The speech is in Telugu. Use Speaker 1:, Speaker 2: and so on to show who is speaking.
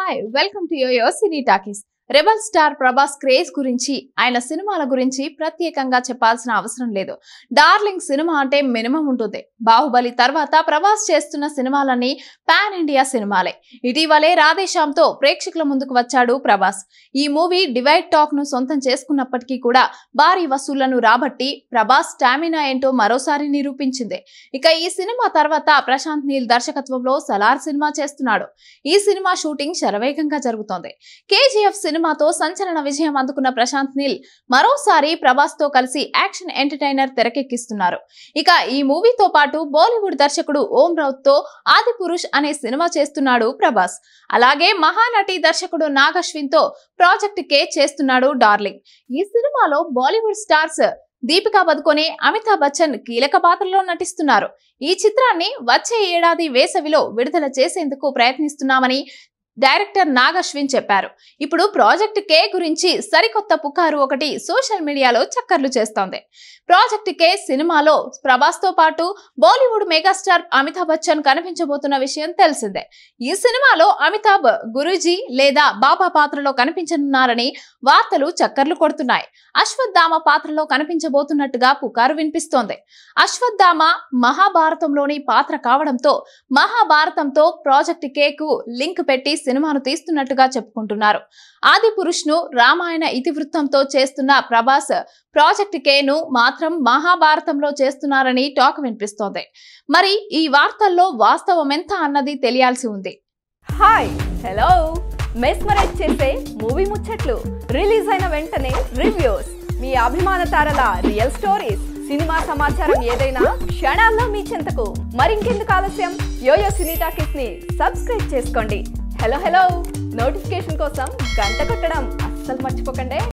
Speaker 1: hi welcome to yoyo cine talkies rebel star Prabhas craze గురించి ఆయన సినిమాల గురించి ప్రత్యేకంగా చెప్పాల్సిన అవసరం లేదు డార్లింగ్ సినిమా అంటే మినిమం ఉంటుంది బాహుబలి తర్వాత ప్రభాస్ చేస్తున్న సినిమాలన్నీ పాన్ ఇండియా సినిమాలే ఇటీవలే రాధేశ్యామ్తో ప్రేక్షకుల ముందుకు వచ్చాడు ప్రభాస్ ఈ మూవీ డివైడ్ టాక్ ను సొంతం చేసుకున్నప్పటికీ కూడా భారీ వసూళ్లను రాబట్టి ప్రభాస్ స్టామినా ఏంటో మరోసారి నిరూపించింది ఇక ఈ సినిమా తర్వాత ప్రశాంత్ నీల్ దర్శకత్వంలో సలార్ సినిమా చేస్తున్నాడు ఈ సినిమా షూటింగ్ శరవేగంగా జరుగుతోంది కేజీఎఫ్ సినిమాతో సంచలన విజయం అందుకున్న ప్రశాంత్ నీల్ మరోసారి ప్రభాస్ తో కలిసి యాక్షన్ ఎంటర్టైనర్ తెరకెక్కిస్తున్నారు ఇక ఈ మూవీతో పాటు బాలీవుడ్ దర్శకుడు ఓం రౌత్ తో ఆది పురుష్ అనే సినిమా చేస్తున్నాడు ప్రభాస్ అలాగే మహానటి దర్శకుడు నాగశ్విన్ తో ప్రాజెక్ట్ కే చేస్తున్నాడు డార్లింగ్ ఈ సినిమాలో బాలీవుడ్ స్టార్స్ దీపికా పదుకొనే అమితాబ్ బచ్చన్ కీలక పాత్రలో నటిస్తున్నారు ఈ చిత్రాన్ని వచ్చే ఏడాది వేసవిలో విడుదల చేసేందుకు ప్రయత్నిస్తున్నామని డైరెక్టర్ నాగశ్విన్ చెప్పారు ఇప్పుడు ప్రాజెక్ట్ కే గురించి సరికొత్త పుకారు ఒకటి సోషల్ మీడియాలో చక్కర్లు చేస్తోంది ప్రాజెక్ట్ కే సినిమాలో ప్రభాస్ తో పాటు బాలీవుడ్ మెగాస్టార్ అమితాబ్ బచ్చన్ కనిపించబోతున్న విషయం తెలిసిందే ఈ సినిమాలో అమితాబ్ గురూజీ లేదా బాబా పాత్రలో కనిపించనున్నారని వార్తలు చక్కర్లు కొడుతున్నాయి అశ్వత్థామ పాత్రలో కనిపించబోతున్నట్టుగా పుకారు వినిపిస్తోంది అశ్వత్థామ మహాభారతంలోని పాత్ర కావడంతో మహాభారతంతో ప్రాజెక్ట్ కేకు లింక్ పెట్టి సినిమాను తీస్తున్నట్టుగా చెప్పుకుంటున్నారు ఆది పురుష్ ను రామాయణ ఇతివృత్తంతో చేస్తున్న ప్రభాస్ ప్రాజెక్ట్ కేను మాత్రం మహాభారతంలో చేస్తున్నారని టాక్ వినిపిస్తోంది మరి ఈ వార్తల్లో వాస్తవం ఎంత అన్నది తెలియాల్సి ఉంది
Speaker 2: హాయ్ హలో మెస్మరైజ్ చేసే మూవీ ముచ్చట్లు రిలీజ్ అయిన వెంటనే రివ్యూస్ మీ అభిమాన తారల రియల్ స్టోరీస్ సినిమా సమాచారం ఏదైనా క్షణాల్లో మీ చెంతకు మరింకెందుకు ఆలస్యం యోయో సినీ టాకీస్ ని సబ్స్క్రైబ్ చేసుకోండి హలో హలో నోటిఫికేషన్ కోసం గంట కొట్టడం అస్సలు మర్చిపోకండి